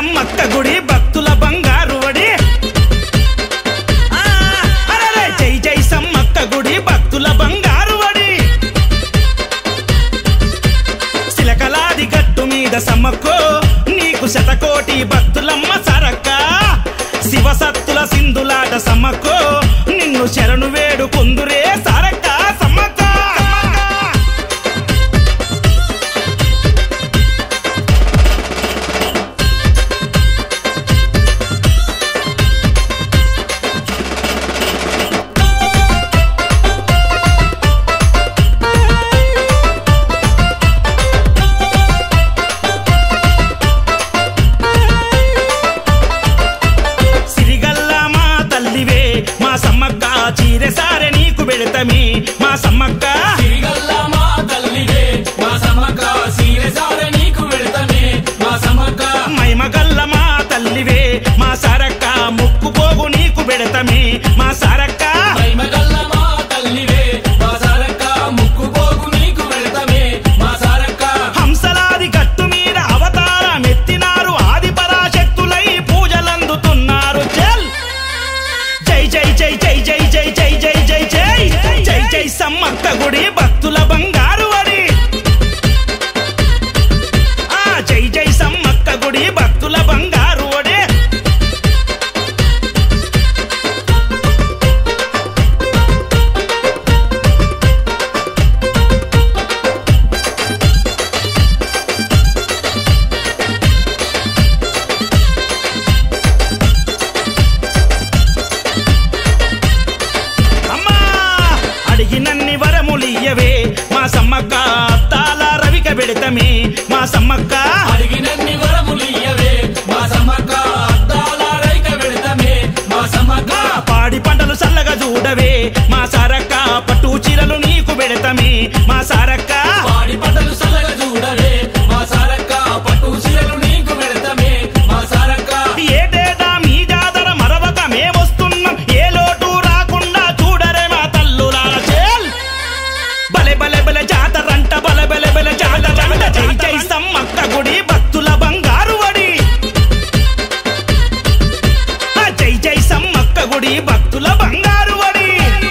సమ్మక్క గుడి భక్తుల బంగారు వడి ఆ, అరెరే, జై జై సమ్మక్క గుడి భక్తుల బంగారు వడి శిలకలాది గట్టు మీద సమ్మక్కో నీకు శతకోటి భక్తులమ్మ సరక్క శివసత్తుల సింధులాట సమ్మక్కో నిన్ను శరణు వేడు కుందురే సరక్క సమ్మక్క సిరిగల్ల మా తల్లివే మా సమ్మక్క చీరె సారె నీకు పెడతమి మా సమ్మక్క సిరిగల్ల మా తల్లివే మా సమ్మక్క సీరెసారె నీకు వెళతమే మా సమ్మక్క మైమగల్ల మా తల్లివే మా సారక్క ముక్కు పోగు నీకు పెడతమి మా సారక్క మహిమగల్ల మా తల్లివే మా సారక్క ముక్కు పోగు నీకు వెళతమే మా సారక్క హంసలాది గట్టు మీద అవతారం ఎత్తినారు ఆది పరాశక్తులై పూజలందుతున్నారు చల్ జై జై జై జై జై జై జై జై జై జై జై జై సమ్మక్క గుడి భక్తుల బంగారు వడి ఆ జై జై సమ్మక్క గుడి భక్తుల బంగారు వడి అమ్మా అడిగినన్ని వరములియ్యవే మా సమ్మక్క తాళ రవిక పెడతమే మా సమ్మక్క అడిగినన్ని వరములియ్యవే మా సమ్మక్క అద్దాల రైక వెళతమే మా సమ్మక్క పాడి పంటలు చల్లగా చూడవే మా సారక్క పట్టు చీరలు నీకు పెడతమే మా సారక్క వాడి పంటలు చల్లగా చూడవే మా సారక్క పట్టు చీరలు నీకు వెళతమే మా సారక్క ఏటేటా మీ జాతర మరవక మేమొస్తున్నాం ఏ లోటు రాకుండా చూడరే మా తల్లులార చేల్ బలె బలె బలె జాతరంట బలె బలె బలె జాతరంట జై జై సమ్మక్క గుడి భక్తుల బంగారు వడి ఆ జై జై సమ్మక్క గుడి భక్తుల బంగారు వడి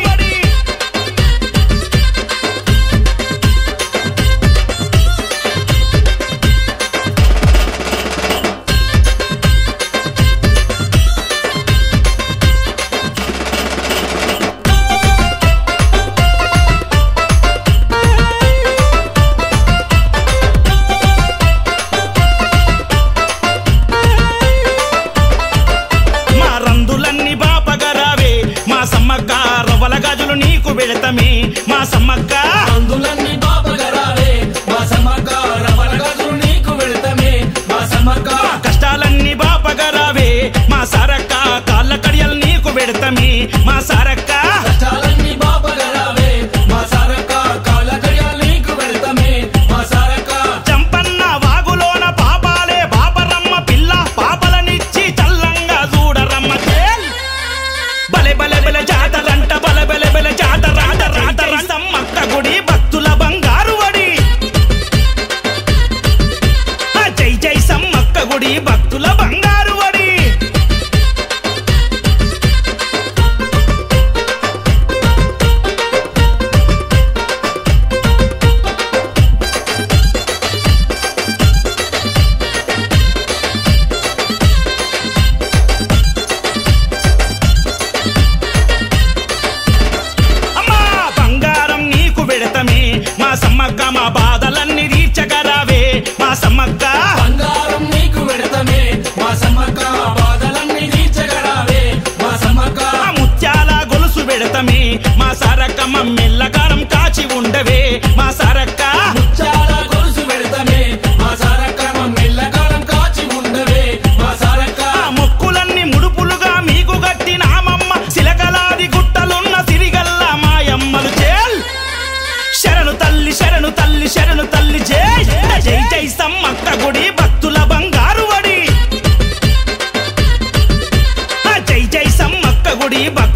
మా రందులన్నీ బాపగరావే మా సమ్మక్క రవ్వల గాజులు నీకు వెళతమే మా సమ్మక్క అందులన్నీ బాపగరావే మా సమ్మక్క రవణ గదులు నీకు వెళతమే మా సమ్మక్క మా కష్టాలన్నీ బాపగరావే మా సారక్క కాళ్ళ కడియలు నీకు పెడతమే మా సారక్క కష్టాలన్నీ బాపగరావే మా సారక్క కాళ్ళ కడియాలు నీకు వెళతమే మా సారక్క చంపన్న వాగులోన పాపాలే బాపరమ్మ పిల్ల పాపలనిచ్చి చల్లంగా చూడరమ్మ చేల్. బలె బలె బలె జాతరంట బలె బలె బలె జాతరంట రాత సమ్మక్క గుడి భక్తుల బంగారు వడి ఆ జై జై సమ్మక్క గుడి భక్తుల బంగారు వడి అమ్మా బంగారం నీకు పెడతమే మా సమ్మక్క మా బాధలన్నీ తీర్చగరావే మా సమ్మక్క బంగారం నీకు వెళతమే మా సమ్మక్క బాధలన్నీ తీర్చగరావే మా సమ్మక్క ఆ ముత్యాల గొలుసు పెడతమే మా సారక్క మమ్మెల్లగారం కాచి ఉండవే మా సారక్క ముచ్చాల గొలుసు వెళతమే మా సారక్క మెల్లకాలం కాచి ఉండవే మా సారక్క ఆ మొక్కులన్నీ ముడుపులుగా మీకు గట్టినామమ్మ శిలకలాది గుట్టలున్న సిరిగల్ల మాయమ్మలు చేల్ శరణు తల్లి శరణు తల్లి శరణు తల్లి జై జై జై సమ్మక్క గుడి భక్తుల బంగారు వడి ఆ జై జై సమ్మక్క గుడి భక్తుల